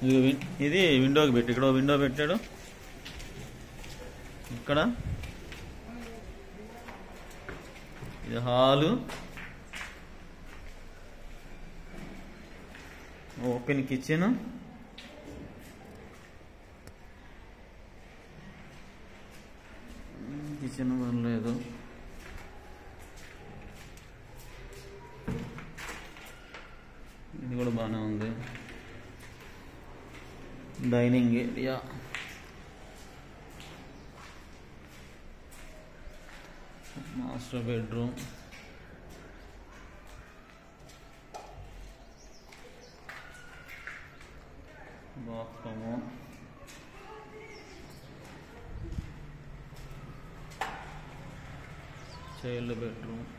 ఇది విన్- ఇది విండోకి పెట్టి ఇక్కడ విండో పెట్టాడు ఇక్కడ ఇది హాలు ఓపెన్ కిచెన్ కిచెన్ లేదు ఇది కూడా బాగానే ఉంది dining area master bedroom bathroom child bedroom